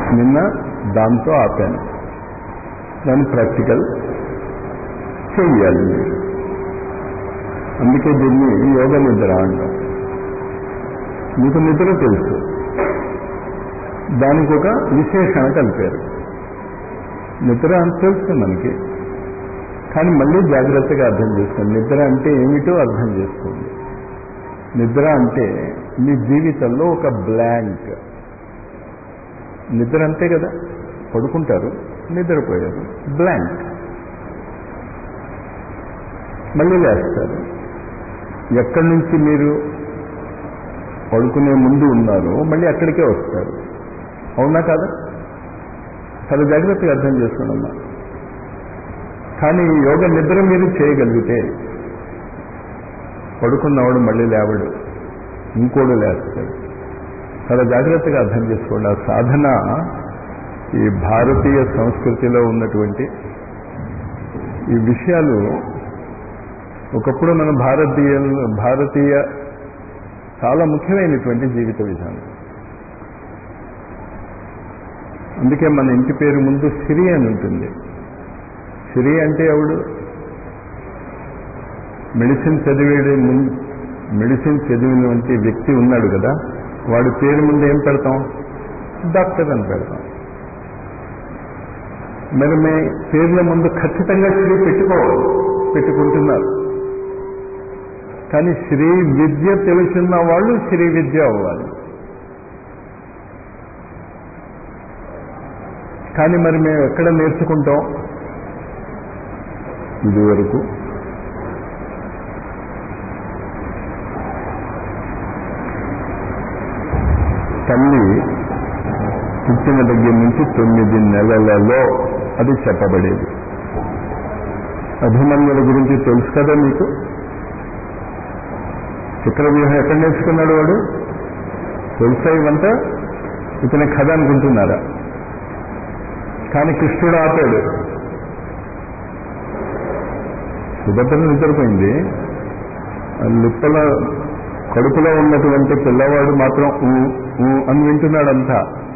నిన్న దాంతో ఆపాను దాని ప్రాక్టికల్ చెయ్యాలి మీరు అందుకే దీన్ని యోగ నిద్ర అంటాం మీకు నిద్ర తెలుసు దానికి ఒక విశేషణ కలిపారు నిద్ర అని తెలుసు మనకి కానీ మళ్ళీ జాగ్రత్తగా అర్థం చేసుకోండి నిద్ర అంటే ఏమిటో అర్థం చేసుకోండి నిద్ర అంటే మీ జీవితంలో ఒక బ్లాంక్ నిద్ర అంతే కదా పడుకుంటారు నిద్రపోయారు బ్లాంక్ మళ్ళీ లేస్తారు ఎక్కడి నుంచి మీరు పడుకునే ముందు ఉన్నారో మళ్ళీ అక్కడికే వస్తారు అవునా కాదా చాలా జాగ్రత్తగా అర్థం చేసుకోండి కానీ యోగ నిద్ర మీరు చేయగలిగితే పడుకున్నవాడు మళ్ళీ లేవడు ఇంకోడు లేస్తాడు చాలా జాగ్రత్తగా అర్థం చేసుకోండి ఆ సాధన ఈ భారతీయ సంస్కృతిలో ఉన్నటువంటి ఈ విషయాలు ఒకప్పుడు మన భారతీయ భారతీయ చాలా ముఖ్యమైనటువంటి జీవిత విధానం అందుకే మన ఇంటి పేరు ముందు సిరి అని ఉంటుంది సిరి అంటే ఎవడు మెడిసిన్ చదివేది ముందు మెడిసిన్ చదివినటువంటి వ్యక్తి ఉన్నాడు కదా వాడి పేరు ముందు ఏం పెడతాం డాక్టర్ అని పెడతాం మరి మీ పేర్ల ముందు ఖచ్చితంగా శ్రీ పెట్టుకోవాలి పెట్టుకుంటున్నారు కానీ శ్రీ విద్య తెలుసున్న వాళ్ళు శ్రీ విద్య అవ్వాలి కానీ మరి మేము ఎక్కడ నేర్చుకుంటాం ఇదివరకు తల్లి పుట్టిన దగ్గర నుంచి తొమ్మిది నెలలలో అది చెప్పబడేది అభిమన్యుల గురించి తెలుసు కదా మీకు చక్రవ్యూహం ఎక్కడ నేర్చుకున్నాడు వాడు తెలుసా ఇవంతా ఇతని కథ అనుకుంటున్నారా కానీ కృష్ణుడు ఆపాడు సుభద్ర నిద్రపోయింది లిప్పల కడుపులో ఉన్నటువంటి పిల్లవాడు మాత్రం ఊ ఊ అని వింటున్నాడంతా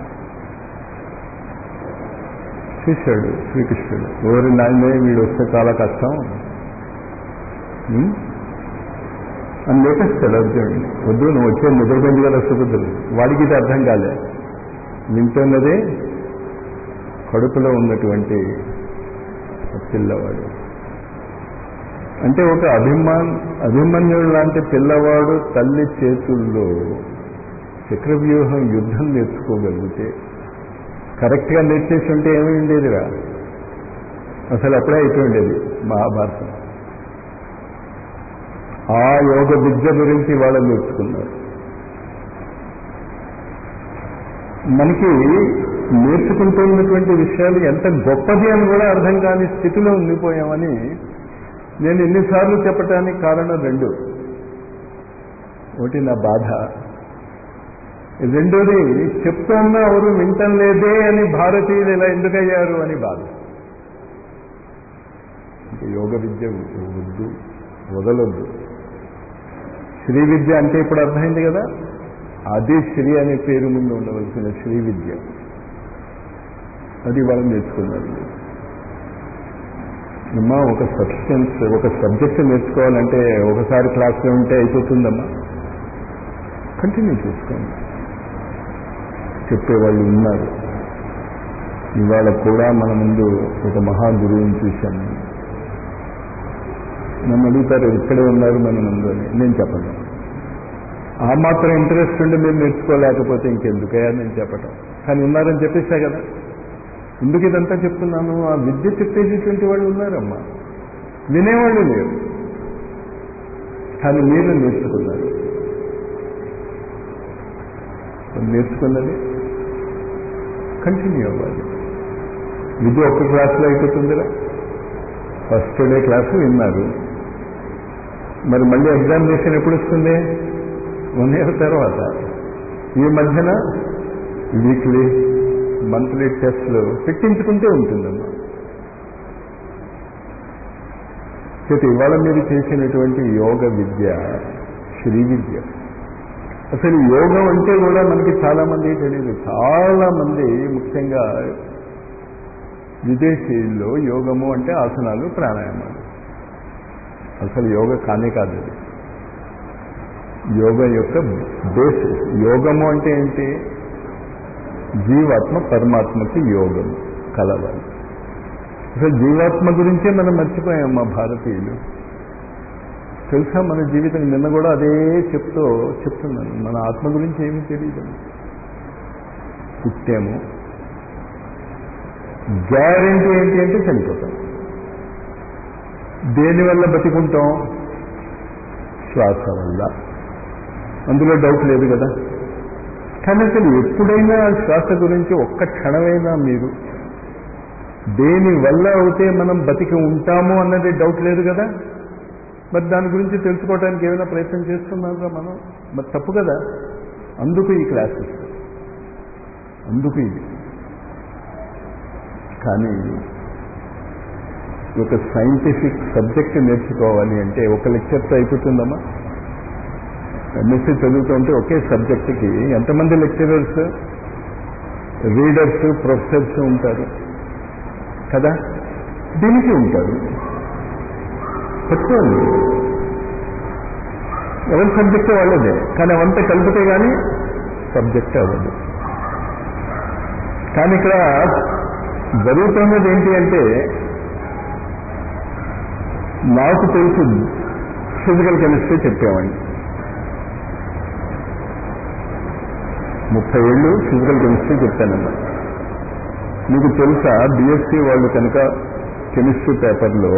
చూశాడు శ్రీకృష్ణుడు ఎవరి నాయనే వీడు వస్తే చాలా కష్టం ఉం? అని లేపేస్తాడు అర్జునుడిని వద్దు నువ్వు వచ్చే నిద్రపోయింది కదా సుభద్రుడు వాడికి ఇది అర్థం కాలే వింటున్నదే కడుపులో ఉన్నటువంటి పిల్లవాడు అంటే ఒక అభిమాన్ అభిమన్యుడు లాంటి పిల్లవాడు తల్లి చేతుల్లో చక్రవ్యూహం యుద్ధం నేర్చుకోగలిగితే కరెక్ట్గా నేర్చేసి ఉంటే ఏమి ఉండేదిరా అసలు అప్పుడే అయిపోయి ఉండేది మహాభారతం ఆ యోగ విద్య గురించి వాళ్ళు నేర్చుకున్నారు మనకి నేర్చుకుంటున్నటువంటి విషయాలు ఎంత గొప్పది అని కూడా అర్థం కాని స్థితిలో ఉండిపోయామని నేను ఎన్నిసార్లు చెప్పటానికి కారణం రెండు ఒకటి నా బాధ రెండోది చెప్తున్నా ఎవరు వింటం లేదే అని భారతీయులు ఇలా ఎందుకయ్యారు అని బాధ అంటే యోగ విద్య వద్దు వదలొద్దు శ్రీ విద్య అంటే ఇప్పుడు అర్థమైంది కదా అది శ్రీ అనే పేరు ముందు ఉండవలసిన శ్రీ విద్య అది వాళ్ళు నేర్చుకున్నారు అమ్మా ఒక సబ్స్టెన్స్ ఒక సబ్జెక్ట్ నేర్చుకోవాలంటే ఒకసారి క్లాస్లో ఉంటే అయిపోతుందమ్మా కంటిన్యూ చేసుకోండి చెప్పేవాళ్ళు ఉన్నారు ఇవాళ కూడా మన ముందు ఒక మహా గురువుని చూశాను నన్ను అడుగుతారు ఇక్కడే ఉన్నారు మన ముందు అని నేను చెప్పను ఆ మాత్రం ఇంట్రెస్ట్ ఉండి మీరు నేర్చుకోలేకపోతే ఇంకెందుకయ్యా నేను చెప్పటం కానీ ఉన్నారని చెప్పేసా కదా ఎందుకు ఇదంతా చెప్తున్నాను ఆ విద్య చెప్పేసేటువంటి వాళ్ళు ఉన్నారమ్మా వినేవాళ్ళు లేరు కానీ మీరు నేర్చుకున్నారు నేర్చుకున్నది కంటిన్యూ అవ్వాలి విద్య ఒక్క క్లాసులో అయిపోతుందిరా ఫస్ట్ డే క్లాసు విన్నారు మరి మళ్ళీ ఎగ్జామినేషన్ ఎప్పుడు వస్తుంది వన్ ఇయర్ తర్వాత ఈ మధ్యన వీక్లీ మంత్లీ టెస్ట్లు పెట్టించుకుంటే ఉంటుందమ్మా చేతి ఇవాళ మీరు చేసినటువంటి యోగ విద్య శ్రీ విద్య అసలు యోగం అంటే కూడా మనకి చాలా మంది తెలియదు చాలా మంది ముఖ్యంగా విదేశీయుల్లో యోగము అంటే ఆసనాలు ప్రాణాయామాలు అసలు యోగ కానే కాదు అది యోగ యొక్క బేసిస్ యోగము అంటే ఏంటి జీవాత్మ పరమాత్మకి యోగం కలవాలి అసలు జీవాత్మ గురించే మనం మర్చిపోయాం మా భారతీయులు తెలుసా మన జీవితం నిన్న కూడా అదే చెప్తూ చెప్తున్నాను మన ఆత్మ గురించి ఏమీ తెలియదు పుట్టాము గ్యారెంటీ ఏంటి అంటే చనిపోతాం దేనివల్ల బతికుంటాం శ్వాస వల్ల అందులో డౌట్ లేదు కదా కానీ అసలు ఎప్పుడైనా శ్వాస గురించి ఒక్క క్షణమైనా మీరు దేని వల్ల అయితే మనం బతికి ఉంటాము అన్నది డౌట్ లేదు కదా మరి దాని గురించి తెలుసుకోవడానికి ఏమైనా ప్రయత్నం చేస్తున్నారా మనం మరి తప్పు కదా అందుకు ఈ క్లాసెస్ అందుకు ఇది కానీ ఒక సైంటిఫిక్ సబ్జెక్ట్ నేర్చుకోవాలి అంటే ఒక లెక్చర్తో అయిపోతుందమ్మా ఎంఎస్సీ చదువుతుంటే ఒకే సబ్జెక్ట్కి ఎంతమంది లెక్చరర్స్ రీడర్స్ ప్రొఫెసర్స్ ఉంటారు కదా దీనికి ఉంటారు పెట్టుకోండి ఎవరి సబ్జెక్ట్ వాళ్ళదే కానీ అవంతా కలిపితే కానీ సబ్జెక్ట్ అవ్వదు కానీ ఇక్కడ జరుగుతున్నది ఏంటి అంటే నాకు తెలుసు ఫిజికల్ కెమిస్ట్రీ చెప్పేవాడిని ముప్పై ఏళ్ళు ఫిజికల్ కెమిస్ట్రీ చెప్పానమ్మా మీకు తెలుసా బిఎస్సి వాళ్ళు కనుక కెమిస్ట్రీ పేపర్లో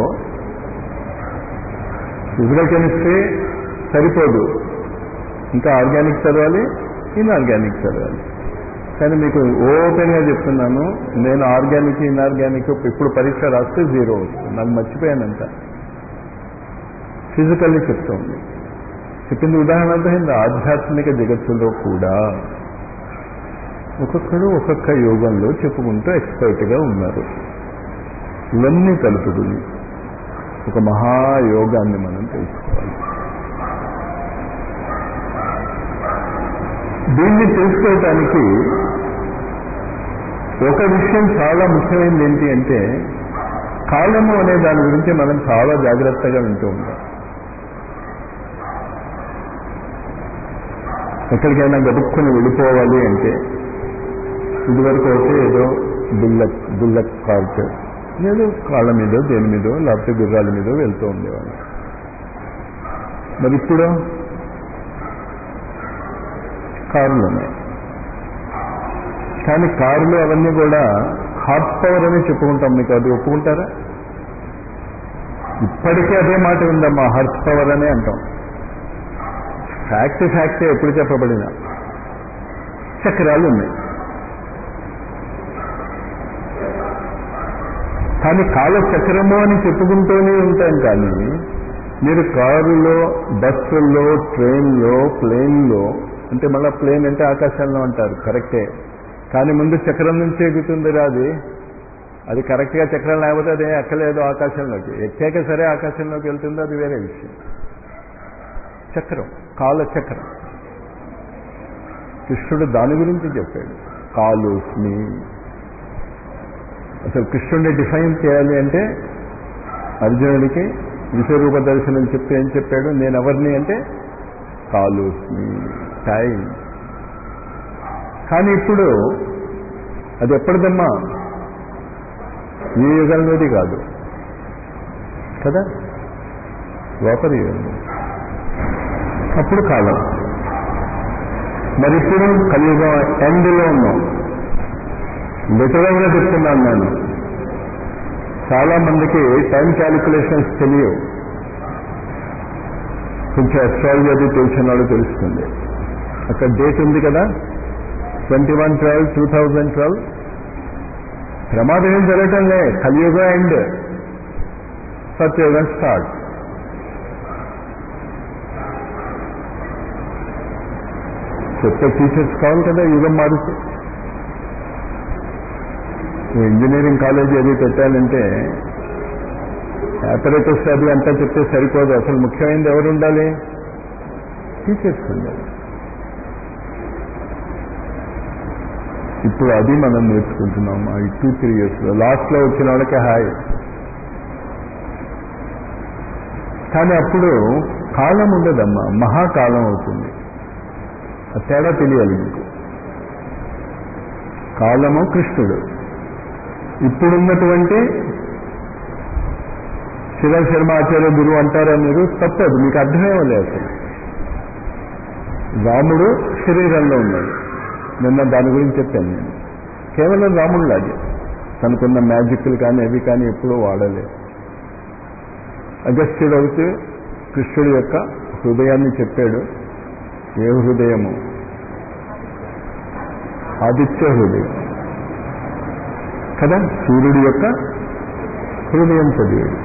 ఫిజికల్ కెమిస్ట్రీ సరిపోదు ఇంకా ఆర్గానిక్ చదవాలి ఇన్ఆర్గానిక్ చదవాలి కానీ మీకు ఓపెన్గా చెప్తున్నాను నేను ఆర్గానిక్ ఇన్ఆర్గానిక్ ఇప్పుడు పరీక్ష రాస్తే జీరో వస్తుంది నాకు మర్చిపోయానంట ఫిజికల్లీ చెప్తోంది చెప్పింది ఉదాహరణ అర్థమైంది ఆధ్యాత్మిక జగత్తులో కూడా ఒక్కొక్కడు ఒక్కొక్క యోగంలో చెప్పుకుంటూ ఎక్స్పర్ట్గా ఉన్నారు ఇవన్నీ కలుపుకుని ఒక మహాయోగాన్ని మనం తెలుసుకోవాలి దీన్ని తెలుసుకోవటానికి ఒక విషయం చాలా ముఖ్యమైనది ఏంటి అంటే కాలము అనే దాని గురించి మనం చాలా జాగ్రత్తగా వింటూ ఉంటాం ఎక్కడికైనా గడుపుకొని వెళ్ళిపోవాలి అంటే ఇదివరకు అయితే ఏదో బుల్లక్ బుల్లక్ కార్ట్ ఏదో కాళ్ళ మీదో దేని మీదో లేకపోతే గుర్రాల మీదో వెళ్తూ ఉండేవాళ్ళు మరి ఇప్పుడు కారులోనే కానీ కారులు అవన్నీ కూడా హార్స్ పవర్ అని చెప్పుకుంటాం మీకు అది ఒప్పుకుంటారా ఇప్పటికీ అదే మాట ఉందమ్మా హార్స్ పవర్ అనే అంటాం ఫ్యాక్ట్ ఫ్యాక్ట్ ఎప్పుడు చెప్పబడినా చక్రాలు ఉన్నాయి కానీ కాల చక్రము అని చెప్పుకుంటూనే ఉంటాం కానీ మీరు కారులో బస్సుల్లో ట్రైన్లో ప్లేన్లో అంటే మళ్ళీ ప్లేన్ అంటే ఆకాశంలో అంటారు కరెక్టే కానీ ముందు చక్రం నుంచి ఎగుతుంది రాది అది కరెక్ట్గా చక్రం లేకపోతే అదే ఎక్కలేదు ఆకాశంలోకి ఎక్కాక సరే ఆకాశంలోకి వెళ్తుందో అది వేరే విషయం చక్రం కాల చక్రం కృష్ణుడు దాని గురించి చెప్పాడు కాలుస్మి అసలు కృష్ణుడిని డిఫైన్ చేయాలి అంటే అర్జునుడికి విశ్వరూప దర్శనం చెప్తే ఏం చెప్పాడు నేను ఎవరిని అంటే కాలుస్మి టైం కానీ ఇప్పుడు అది ఎప్పటిదమ్మా ఈ యుగంలోది కాదు కదా ద్వాపర యుగం అప్పుడు కాలం మరి ఇప్పుడు కలియుగం ఎండ్లో ఉన్నాం లిటరల్గా చెప్తున్నాను నేను చాలా మందికి టైం క్యాలిక్యులేషన్స్ తెలియవు కొంచెం అస్ట్రాలజీ అది తెలిసిన వాళ్ళు తెలుస్తుంది అక్కడ డేట్ ఉంది కదా twenty one twelve two thousand twelve ప్రమాదం ఏం జరగటంలే కలియుగ ఎండ్ సత్యయుగం స్టార్ట్ చెప్తే టీచర్స్ కావాలి కదా యుగం మారుతూ ఇంజనీరింగ్ కాలేజీ అది పెట్టాలంటే ఆపరేటర్స్ అది అంతా చెప్తే సరిపోదు అసలు ముఖ్యమైనది ఎవరు ఉండాలి టీచర్స్ ఉండాలి ఇప్పుడు అది మనం నేర్చుకుంటున్నాం ఈ టూ త్రీ ఇయర్స్లో లాస్ట్లో వచ్చిన వాళ్ళకి హాయ్ కానీ అప్పుడు కాలం ఉండదమ్మా మహాకాలం అవుతుంది ఆ తేడా తెలియాలి మీకు కాలము కృష్ణుడు ఇప్పుడున్నటువంటి శివ శర్మ ఆచార్య గురువు అంటారా మీరు తప్పదు మీకు అర్థమేమలే అసలు రాముడు శరీరంలో ఉన్నాడు నిన్న దాని గురించి చెప్పాను నేను కేవలం రాముడిలాగే తనకున్న మ్యాజిక్లు కానీ అవి కానీ ఎప్పుడూ వాడలేదు అగస్త్యుడు అవుతే కృష్ణుడి యొక్క హృదయాన్ని చెప్పాడు ఏ హృదయము ఆదిత్య హృదయం కదా సూర్యుడి యొక్క హృదయం చదివాడు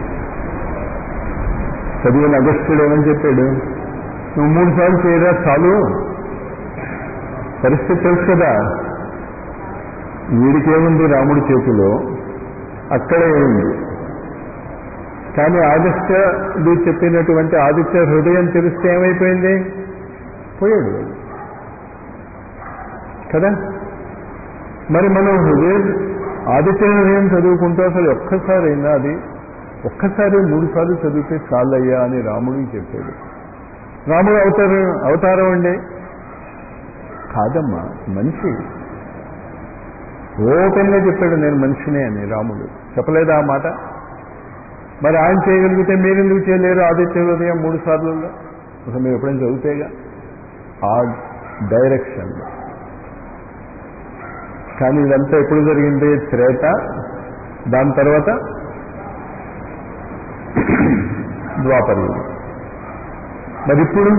చదివిన అగస్త్యుడు ఏమని చెప్పాడు నువ్వు మూడు సార్లు చేయరా చాలు పరిస్థితి తెలుసు కదా వీడికేముంది రాముడి చేతిలో అక్కడే ఉంది కానీ ఆదిత్యుడు చెప్పినటువంటి ఆదిత్య హృదయం తెలిస్తే ఏమైపోయింది పోయాడు కదా మరి మనం హృదయం ఆదిత్య హృదయం చదువుకుంటూ అసలు ఒక్కసారైనా అది ఒక్కసారి మూడు సార్లు చదివితే చాలయ్యా అని రాముడికి చెప్పాడు రాముడు అవతారం అవతారం అండి కాదమ్మా మనిషి ఓపెన్గా చెప్పాడు నేను మనిషినే అని రాముడు చెప్పలేదా ఆ మాట మరి ఆయన చేయగలిగితే మీరెందుకు చేయలేరు ఆదిత్య హృదయం మూడు సార్లు అసలు మీరు ఎప్పుడైనా చదివితేగా ఆ డైరెక్షన్లో కానీ ఇదంతా ఎప్పుడు జరిగింది త్రేత దాని తర్వాత ద్వాపర్యుడు మరి ఇప్పుడు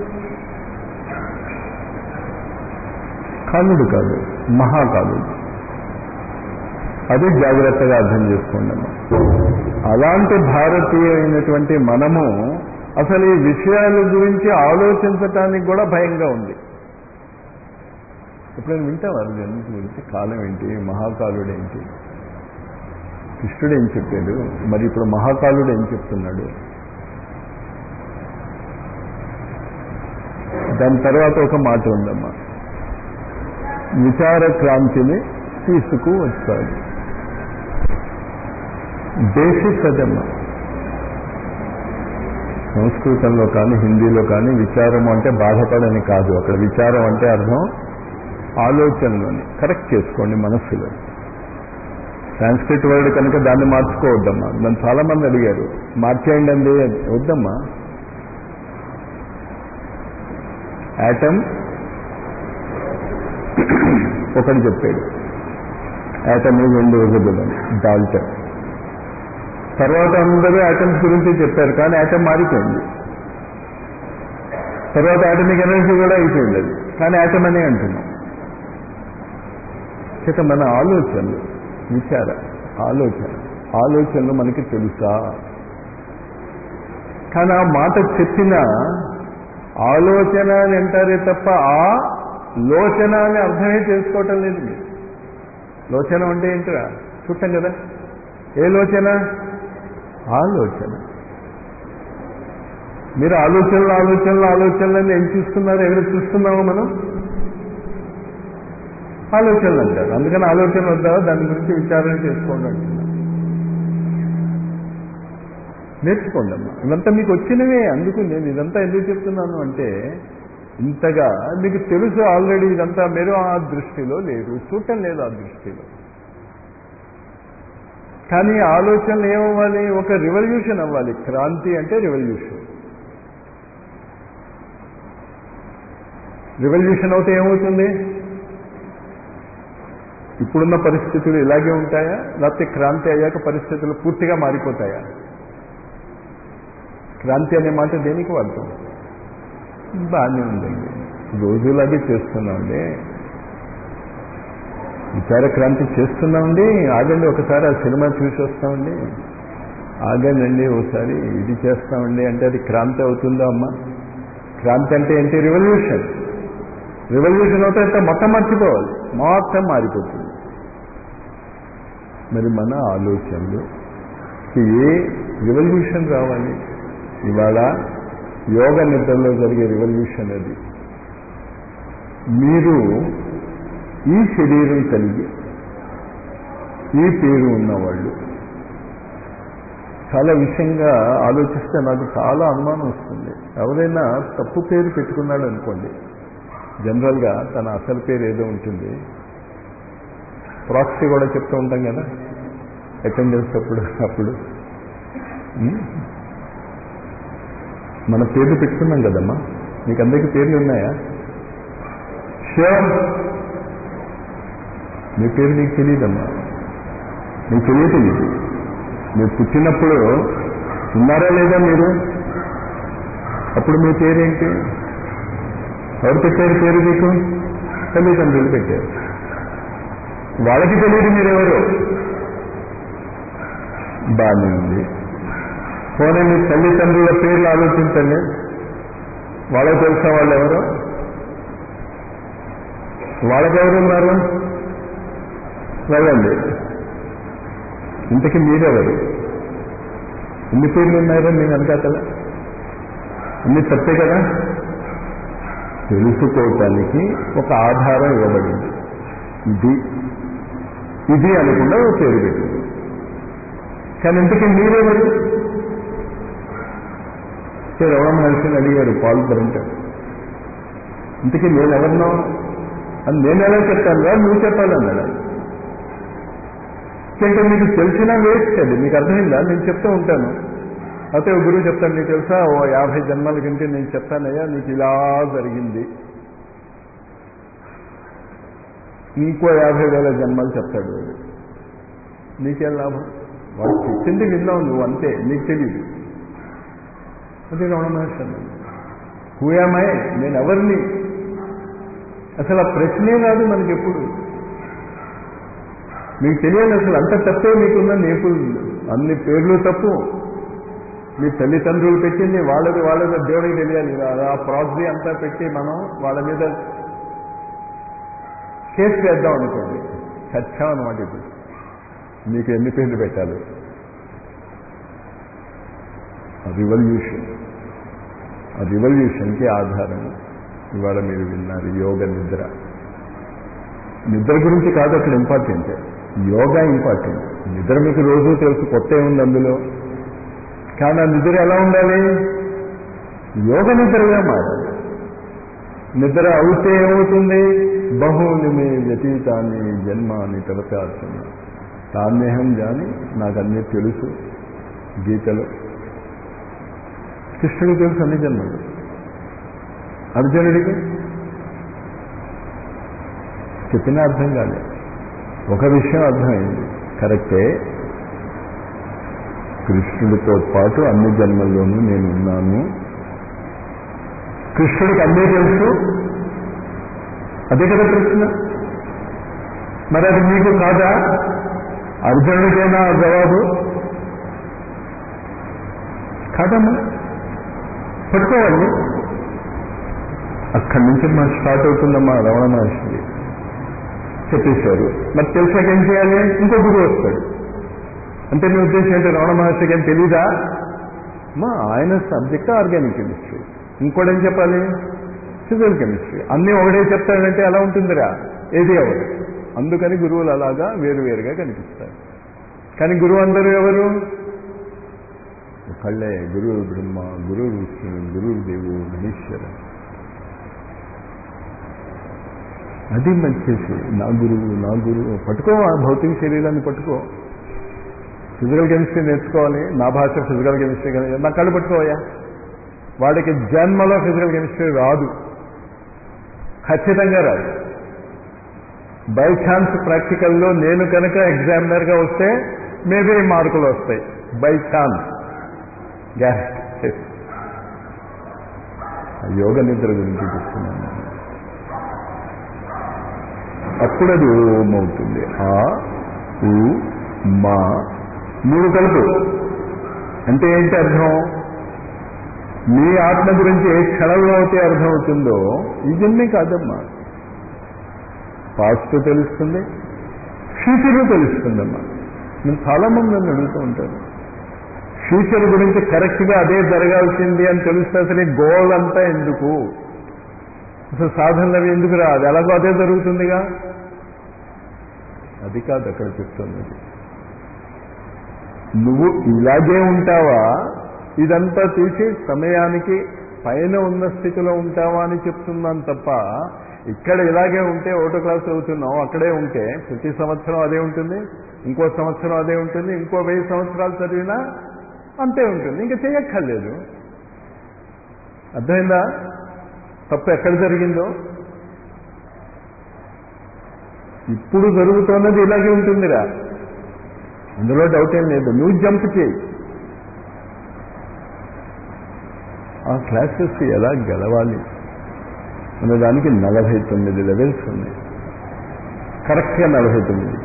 కాలుడు కాదు మహాకాలుడు అది జాగ్రత్తగా అర్థం చేసుకోండి అమ్మా అలాంటి భారతీయమైనటువంటి మనము అసలు ఈ విషయాల గురించి ఆలోచించటానికి కూడా భయంగా ఉంది ఎప్పుడైనా వింటావారు జన్మ గురించి కాలం ఏంటి మహాకాలుడు ఏంటి కృష్ణుడు ఏం చెప్పాడు మరి ఇప్పుడు మహాకాలుడు ఏం చెప్తున్నాడు దాని తర్వాత ఒక మాట ఉందమ్మా విచార క్రాంతిని తీసుకు వచ్చాడు బేసిక్ అదమ్మా సంస్కృతంలో కానీ హిందీలో కానీ విచారం అంటే బాధపడని కాదు అక్కడ విచారం అంటే అర్థం ఆలోచనలోని కరెక్ట్ చేసుకోండి మనస్సులో సాంస్క్రిట్ వర్డ్ కనుక దాన్ని మార్చుకోవద్దమ్మా నన్ను చాలా మంది అడిగారు మార్చేయండి అండి వద్దమ్మా యాటమ్ ఒకటి చెప్పాడు యాటమ్ ఈజ్ ఇండివిజిబుల్ అని డాల్టన్ తర్వాత అందరూ యాటమ్స్ గురించి చెప్పారు కానీ యాటమ్ మారిపోయింది తర్వాత యాటమిక్ ఎనర్జీ కూడా అయిపోయింది అది కానీ యాటమ్ అనే అంటున్నాం చేత మన ఆలోచనలు విచార ఆలోచన ఆలోచనలు మనకి తెలుసా కానీ ఆ మాట చెప్పిన ఆలోచన అని అంటారే తప్ప ఆ లోచన అని అర్థమే చేసుకోవటం లేదు మీరు లోచన అంటే ఏంటిరా చూడటం కదా ఏ లోచన ఆలోచన మీరు ఆలోచనలు ఆలోచనలు ఆలోచనలు ఏం చూస్తున్నారు ఎక్కడ చూస్తున్నామో మనం ఆలోచనలు అంటారు అందుకని ఆలోచన వద్దా దాని గురించి విచారణ చేసుకోండి అంటున్నా నేర్చుకోండి అమ్మా ఇదంతా మీకు వచ్చినవే అందుకు నేను ఇదంతా ఎందుకు చెప్తున్నాను అంటే ఇంతగా మీకు తెలుసు ఆల్రెడీ ఇదంతా మీరు ఆ దృష్టిలో లేరు చూడటం లేదు ఆ దృష్టిలో కానీ ఆలోచనలు ఏమవ్వాలి ఒక రివల్యూషన్ అవ్వాలి క్రాంతి అంటే రివల్యూషన్ రివల్యూషన్ అవుతే ఏమవుతుంది ఇప్పుడున్న పరిస్థితులు ఇలాగే ఉంటాయా లేకపోతే క్రాంతి అయ్యాక పరిస్థితులు పూర్తిగా మారిపోతాయా క్రాంతి అనే మాట దేనికి వాడతాం బాగానే ఉందండి రోజులాగే చేస్తున్నామండి విచార క్రాంతి చేస్తున్నామండి ఆగండి ఒకసారి ఆ సినిమా చూసి వస్తామండి ఆగండి ఒకసారి ఇది చేస్తామండి అంటే అది క్రాంతి అవుతుందా అమ్మా క్రాంతి అంటే ఏంటి రివల్యూషన్ రివల్యూషన్ అవుతే మొత్తం మర్చిపోవాలి మొత్తం మారిపోతుంది మరి మన ఆలోచనలు ఏ రివల్యూషన్ రావాలి ఇవాళ యోగ నిద్రలో జరిగే రివల్యూషన్ అది మీరు ఈ శరీరం కలిగి ఈ పేరు ఉన్నవాళ్ళు చాలా విషయంగా ఆలోచిస్తే నాకు చాలా అనుమానం వస్తుంది ఎవరైనా తప్పు పేరు పెట్టుకున్నాడు అనుకోండి జనరల్గా తన అసలు పేరు ఏదో ఉంటుంది ప్రాక్సీ కూడా చెప్తూ ఉంటాం కదా అటెండెన్స్ అప్పుడు అప్పుడు ఉం? మన పేర్లు పెట్టుకున్నాం కదమ్మా మీకు అందరికీ పేర్లు ఉన్నాయా ష్యూర్ మీ పేరు నీకు తెలియదమ్మా నీకు తెలియదు మీరు పుట్టినప్పుడు ఉన్నారా లేదా మీరు అప్పుడు మీ పేరేంటి ఎవరు పెట్టారు పేరు మీకు తల్లిదండ్రులు పెట్టారు వాళ్ళకి తెలియదు మీరెవరు బాగానే ఉంది పోనీ మీ తల్లిదండ్రుల పేర్లు ఆలోచించండి వాళ్ళకి తెలుసా వాళ్ళు ఎవరు వాళ్ళకెవరు ఉన్నారు వెళ్ళండి ఇంతకీ మీరెవరు ఎన్ని పేర్లు ఉన్నారో నేను అనకాతల అన్ని తప్పే కదా తెలుసుకోవటానికి ఒక ఆధారం ఇవ్వబడింది ఇది ఇది అనకుండా ఒక పేరు పెట్టింది కానీ ఇంతకీ మీరెవరు రమణ మహర్షిని అడిగారు పాల్ బరంటారు ఇంతకీ నేను ఎవరినో అని నేను ఎలా చెప్తాను రా నువ్వు చెప్పాలన్నాడు అంటే మీకు తెలిసినా వేస్ట్ అది మీకు అర్థమైందా నేను చెప్తూ ఉంటాను అయితే ఓ గురువు చెప్తాను నీకు తెలుసా ఓ యాభై జన్మల కంటే నేను చెప్తానయ్యా నీకు ఇలా జరిగింది ఇంకో యాభై వేల జన్మలు చెప్తాడు వాడు నీకేం లాభం వాడు చెప్పింది విన్నావు నువ్వు అంతే నీకు తెలియదు అది రమణ మహర్షి అన్నాడు హూయామై నేను ఎవరిని అసలు ఆ ప్రశ్నే కాదు మనకి ఎప్పుడు మీకు తెలియాలి అసలు అంత తప్పే మీకున్న నేపు అన్ని పేర్లు తప్పు మీ తల్లిదండ్రులు పెట్టింది వాళ్ళది వాళ్ళది దేవుడికి తెలియాలి ఆ ప్రాక్సీ అంతా పెట్టి మనం వాళ్ళ మీద కేసు వేద్దాం అనుకోండి చచ్చామన్నమాట ఇప్పుడు మీకు ఎన్ని పేర్లు పెట్టాలి రివల్యూషన్ ఆ రివల్యూషన్కి ఆధారం ఇవాళ మీరు విన్నారు యోగ నిద్ర నిద్ర గురించి కాదు అక్కడ ఇంపార్టెంట్ యోగా ఇంపార్టెంట్ నిద్ర మీకు రోజు తెలుసు కొత్త ఏముంది అందులో కానీ ఆ నిద్ర ఎలా ఉండాలి యోగ నిద్రగా మారాలి నిద్ర అవుతే ఏమవుతుంది బహుని మీ వ్యతీతాన్ని జన్మాన్ని తలపాల్సిన తాన్నేహం జాని నాకు అన్నీ తెలుసు గీతలో కృష్ణుడికి తెలుసు అన్ని జన్మలు అర్జునుడికి చెప్పినా అర్థం కాలే ఒక విషయం అర్థమైంది కరెక్టే కృష్ణుడితో పాటు అన్ని జన్మల్లోనూ నేను ఉన్నాను కృష్ణుడికి అన్నీ తెలుసు అదే కదా ప్రశ్న మరి అది మీకు కాదా అర్జునుడికైనా ఆ జవాబు కాదమ్మా పట్టుకోవాలి అక్కడి నుంచి మా స్టార్ట్ అవుతుందమ్మా రమణ మహర్షిది చెప్పేశారు మరి తెలిసాక ఏం చేయాలి ఇంకో గురువు వస్తాడు అంటే మీ ఉద్దేశం ఏంటి రమణ మహర్షికి ఏం తెలీదా మా ఆయన సబ్జెక్ట్ ఆర్గానిక్ కెమిస్ట్రీ ఇంకోటేం చెప్పాలి ఫిజికల్ కెమిస్ట్రీ అన్నీ ఒకటే చెప్తాడంటే ఎలా ఉంటుందిరా ఏది ఎవరు అందుకని గురువులు అలాగా వేరువేరుగా కనిపిస్తారు కానీ గురువు అందరూ ఎవరు ఒకళ్ళే గురువు బ్రహ్మ గురువు విష్ణు గురువు దేవు మహేశ్వర అది మంచేసి నా గురువు నా గురువు పట్టుకో ఆ భౌతిక శరీరాన్ని పట్టుకో ఫిజికల్ కెమిస్ట్రీ నేర్చుకోవాలి నా భాష ఫిజికల్ కెమిస్ట్రీ కానీ నా కళ్ళు పట్టుకోవయ్యా వాడికి జన్మలో ఫిజికల్ కెమిస్ట్రీ రాదు ఖచ్చితంగా రాదు బై ఛాన్స్ ప్రాక్టికల్లో నేను కనుక ఎగ్జామినర్గా వస్తే మేబీ మార్కులు వస్తాయి బై ఛాన్స్ గ్యారెంటీ యోగ నిద్ర గురించి చెప్తున్నాను అప్పుడు అది ఓం అవుతుంది ఆ ఉ మా మూడు కలుపు అంటే ఏంటి అర్థం మీ ఆత్మ గురించి ఏ క్షణంలో అయితే అర్థం అవుతుందో ఈ జన్మే కాదమ్మా పాస్ట్ తెలుస్తుంది ఫ్యూచర్ తెలుస్తుందమ్మా నేను చాలా మంది నన్ను అడుగుతూ ఉంటాను ఫ్యూచర్ గురించి కరెక్ట్గా అదే జరగాల్సింది అని తెలిస్తే అసలు ఈ గోల్ అంతా ఎందుకు అసలు సాధనలు అవి ఎందుకు రా అది ఎలాగో అదే జరుగుతుందిగా అది కాదు అక్కడ చెప్తున్నది నువ్వు ఇలాగే ఉంటావా ఇదంతా తీసి సమయానికి పైన ఉన్న స్థితిలో ఉంటావా అని చెప్తున్నాను తప్ప ఇక్కడ ఇలాగే ఉంటే ఒకటో క్లాస్ అవుతున్నావు అక్కడే ఉంటే ప్రతి సంవత్సరం అదే ఉంటుంది ఇంకో సంవత్సరం అదే ఉంటుంది ఇంకో వెయ్యి సంవత్సరాలు చదివినా అంతే ఉంటుంది ఇంకా చేయక్కర్లేదు అర్థమైందా తప్పు ఎక్కడ జరిగిందో ఇప్పుడు జరుగుతున్నది ఇలాగే ఉంటుందిరా అందులో డౌట్ ఏం లేదు నువ్వు జంప్ చేయి ఆ క్లాసెస్ ఎలా గెలవాలి అనే దానికి నలభై తొమ్మిది లెవెల్స్ ఉన్నాయి కరెక్ట్గా నలభై తొమ్మిది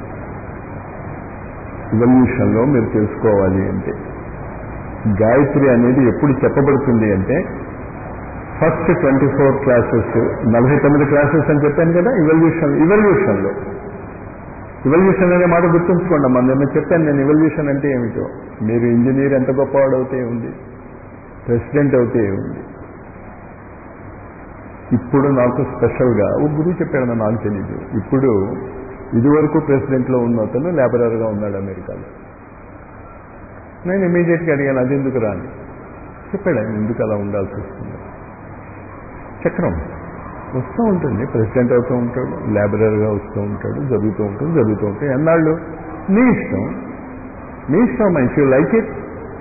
ఇవల్యూషన్లో మీరు తెలుసుకోవాలి అంటే గాయత్రి అనేది ఎప్పుడు చెప్పబడుతుంది అంటే ఫస్ట్ ట్వంటీ ఫోర్ క్లాసెస్ నలభై తొమ్మిది క్లాసెస్ అని చెప్పాను కదా ఇవల్యూషన్ ఇవల్యూషన్లో ఇవల్యూషన్ అనే మాట గుర్తుంచుకోండి అమ్మా నిన్న చెప్పాను నేను ఇవల్యూషన్ అంటే ఏమిటో మీరు ఇంజనీర్ ఎంత గొప్పవాడవుతే ఉంది ప్రెసిడెంట్ అవుతే ఉంది ఇప్పుడు నాకు స్పెషల్గా ఓ గురువు చెప్పాడు నాకు తెలీదు ఇప్పుడు ఇదివరకు ప్రెసిడెంట్లో ఉన్న అతను లేబరర్గా ఉన్నాడు అమెరికాలో నేను ఇమీడియట్గా అడిగాను అది ఎందుకు రాని చెప్పాడు ఆయన ఎందుకు అలా ఉండాల్సి వస్తుంది చక్రం వస్తూ ఉంటుంది ప్రెసిడెంట్ అవుతూ ఉంటాడు లేబరర్గా వస్తూ ఉంటాడు జరుగుతూ ఉంటుంది జరుగుతూ ఉంటాయి ఎన్నాళ్ళు నీ ఇష్టం నీ ఇష్టం ఇఫ్ యూ లైక్ ఇట్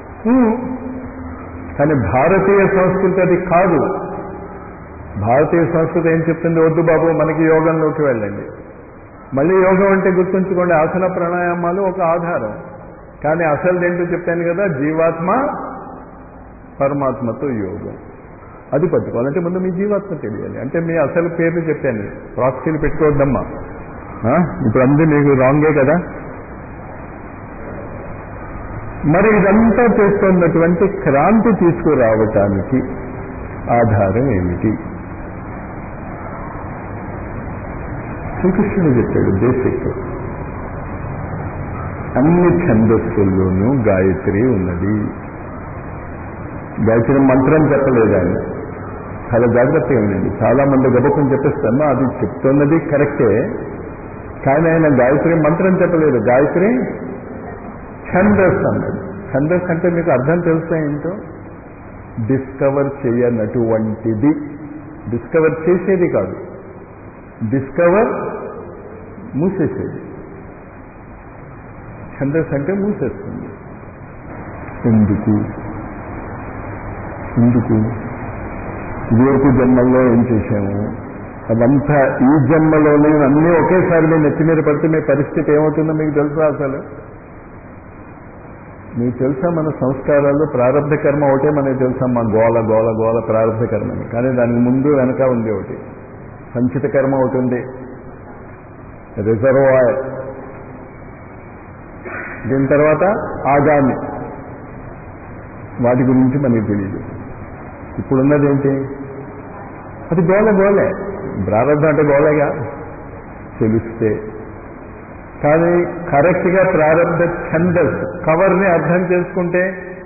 కానీ భారతీయ సంస్కృతి అది కాదు భారతీయ సంస్కృతి ఏం చెప్తుంది వద్దు బాబు మనకి యోగంలోకి వెళ్ళండి మళ్ళీ యోగం అంటే గుర్తుంచుకోండి ఆసన ప్రాణాయామాలు ఒక ఆధారం కానీ అసలు ఏంటో చెప్పాను కదా జీవాత్మ పరమాత్మతో యోగం అది పట్టుకోవాలంటే ముందు మీ జీవాత్మ తెలియాలి అంటే మీ అసలు పేర్లు చెప్పాను ప్రాక్సీలు పెట్టుకోవద్దమ్మా ఆ? ఇప్పుడు అంది మీకు రాంగే కదా మరి ఇదంతా చేస్తున్నటువంటి క్రాంతి తీసుకురావటానికి ఆధారం ఏమిటి శ్రీకృష్ణుడు చెప్పాడు బేసిక్ అన్ని ఛందస్సుల్లోనూ గాయత్రి ఉన్నది గాయత్రి మంత్రం చెప్పలేదు ఆయన చాలా జాగ్రత్తగా ఉండండి చాలా మంది గబకం చెప్పేస్తాను అది చెప్తున్నది కరెక్టే కానీ ఆయన గాయత్రి మంత్రం చెప్పలేదు గాయత్రి ఛందస్ అన్నాడు ఛందస్ అంటే మీకు అర్థం తెలుసా ఏంటో డిస్కవర్ చేయనటువంటిది డిస్కవర్ చేసేది కాదు డిస్కవర్ మూసేసేది ఛందస్ అంటే మూసేస్తుంది ఎందుకు ఎందుకు ఇదివరకు జన్మల్లో ఏం చేశాము అదంతా ఈ జన్మలోనే అన్నీ ఒకేసారి మీ నెత్తి మీద పడితే మీ పరిస్థితి ఏమవుతుందో మీకు తెలుసా అసలు మీకు తెలుసా మన సంస్కారాలు ప్రారంభ కర్మ ఒకటే మనకి తెలుసా మా గోల గోల గోల ప్రారంభ కర్మని కానీ దానికి ముందు వెనక ఉంది ఒకటి సంచిత కర్మ ఒకటి ఉంది రిజర్వాయర్ దీని తర్వాత ఆగామి వాటి గురించి మనకి తెలియదు ఇప్పుడున్నది ఏంటి అది గోల గోలే ప్రారంభం అంటే గోలేగా తెలిస్తే కానీ కరెక్ట్గా ప్రారంభ ఛందస్ కవర్ని అర్థం చేసుకుంటే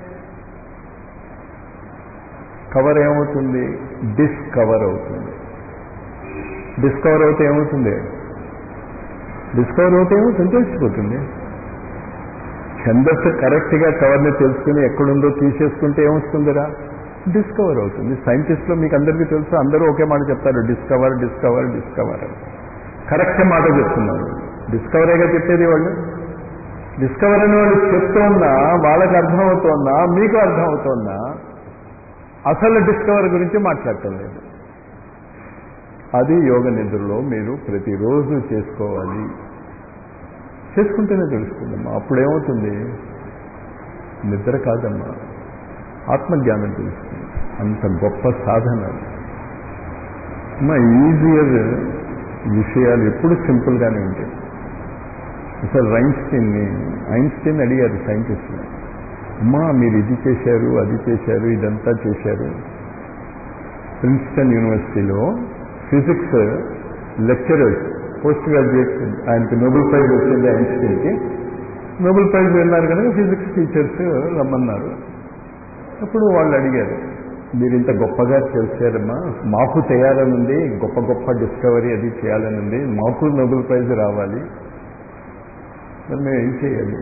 కవర్ ఏమవుతుంది డిస్కవర్ అవుతుంది డిస్కవర్ అవుతే ఏమవుతుంది డిస్కవర్ అవుతే ఏమవుతుంది తెలిసిపోతుంది ఛందస్సు కరెక్ట్గా కవర్ని తెలుసుకుని ఎక్కడుందో తీసేసుకుంటే ఏమొస్తుందిరా డిస్కవర్ అవుతుంది సైంటిస్ట్లో మీకు అందరికీ తెలుసు అందరూ ఒకే మాట చెప్తారు డిస్కవర్ డిస్కవర్ డిస్కవర్ కరెక్ట్ మాట చెప్తున్నారు డిస్కవరేగా చెప్పేది వాళ్ళు డిస్కవర్ అని వాళ్ళు చెప్తోన్నా వాళ్ళకి అర్థమవుతోందా మీకు అర్థమవుతోందా అసలు డిస్కవర్ గురించి మాట్లాడటం లేదు అది యోగ నిద్రలో మీరు ప్రతిరోజు చేసుకోవాలి చేసుకుంటేనే తెలుస్తుందమ్మా అప్పుడేమవుతుంది నిద్ర కాదమ్మా ఆత్మజ్ఞానం తెలుస్తుంది అంత గొప్ప సాధన అమ్మా ఈజియర్ విషయాలు ఎప్పుడు సింపుల్గానే ఉంటాయి అసలు రైన్స్టీన్ని ఐన్స్టీన్ అడిగారు సైంటిస్ట్ని అమ్మా మీరు ఇది చేశారు అది చేశారు ఇదంతా చేశారు ప్రిన్స్టన్ యూనివర్సిటీలో ఫిజిక్స్ లెక్చరర్స్ పోస్ట్ గ్రాడ్యుయేట్ ఆయనకి నోబెల్ ప్రైజ్ వచ్చింది ఐన్స్టీన్కి నోబెల్ ప్రైజ్ విన్నారు కనుక ఫిజిక్స్ టీచర్స్ రమ్మన్నారు అప్పుడు వాళ్ళు అడిగారు మీరు ఇంత గొప్పగా చేశారమ్మా మాకు చేయాలనుంది గొప్ప గొప్ప డిస్కవరీ అది చేయాలనుంది మాకు నోబెల్ ప్రైజ్ రావాలి మరి మేము ఏం చేయాలి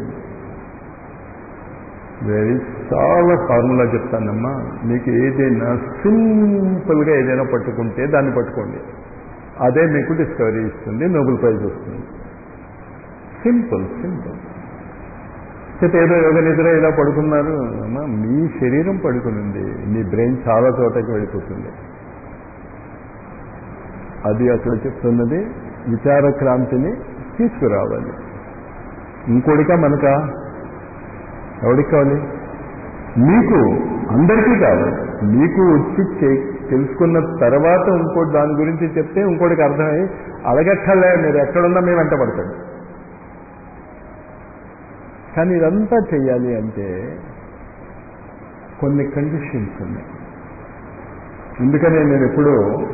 వెరీ చాలా ఫార్ములా చెప్తానమ్మా మీకు ఏదైనా సింపుల్గా ఏదైనా పట్టుకుంటే దాన్ని పట్టుకోండి అదే మీకు డిస్కవరీ ఇస్తుంది నోబెల్ ప్రైజ్ వస్తుంది సింపుల్ సింపుల్ చేత ఏదో యోగ నిద్ర ఇలా పడుకున్నారు అమ్మా మీ శరీరం పడుకునింది మీ బ్రెయిన్ చాలా చోటకి వెళ్ళిపోతుంది అది అక్కడ చెప్తున్నది విచార క్రాంతిని తీసుకురావాలి ఇంకోటికా మనకా ఎవరికి కావాలి మీకు అందరికీ కావాలి మీకు వచ్చి చే- తెలుసుకున్న తర్వాత ఇంకోటి దాని గురించి చెప్తే ఇంకోటికి అర్థమై అడగక్కర్లే మీరు ఎక్కడున్నా మేము వెంట పడతాడు కానీ ఇదంతా చెయ్యాలి అంటే కొన్ని కండిషన్స్ ఉన్నాయి అందుకనే నేను ఎప్పుడూ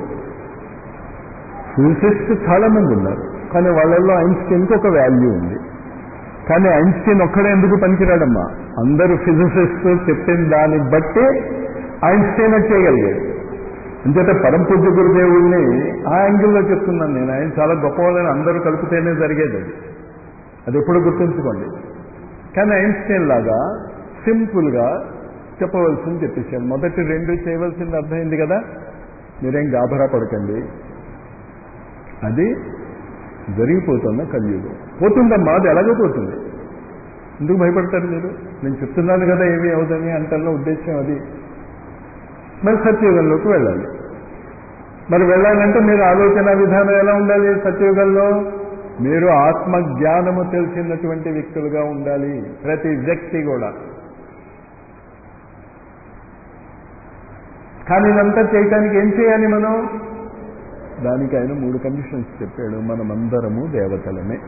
ఫిజిసిస్ట్ చాలా మంది ఉన్నారు కానీ వాళ్ళల్లో ఐన్స్టీన్కి ఒక వాల్యూ ఉంది కానీ ఐన్స్టీన్ ఒక్కడే ఎందుకు పనికిరాడమ్మా అందరూ ఫిజిసిస్ట్ చెప్పిన దాన్ని బట్టి ఐన్స్టీన్ అది చేయగలిగాడు అంచేత పరమ పూజ్య గురుదేవుల్ని ఆ యాంగిల్లో చెప్తున్నాను నేను ఆయన చాలా గొప్పవాళ్ళని అందరూ కలిపితేనే జరిగేది అది అది ఎప్పుడు గుర్తుంచుకోండి కానీ ఐన్స్టీన్ లాగా సింపుల్గా చెప్పవలసింది చెప్పేశాడు మొదటి రెండు చేయవలసింది అర్థమైంది కదా మీరేం గాభరా పడకండి అది జరిగిపోతున్న కలియుగం పోతుందమ్మా అది ఎలాగో పోతుంది ఎందుకు భయపడతారు మీరు నేను చెప్తున్నాను కదా ఏమీ అవుదని అంటల్లో ఉద్దేశం అది మరి సత్యయుగంలోకి వెళ్ళాలి మరి వెళ్ళాలంటే మీరు ఆలోచన విధానం ఎలా ఉండాలి సత్యయుగంలో మీరు ఆత్మ జ్ఞానము తెలిసినటువంటి వ్యక్తులుగా ఉండాలి ప్రతి వ్యక్తి కూడా కానీ ఇదంతా చేయటానికి ఏం చేయాలి మనం దానికి ఆయన మూడు కండిషన్స్ చెప్పాడు మనమందరము దేవతలమే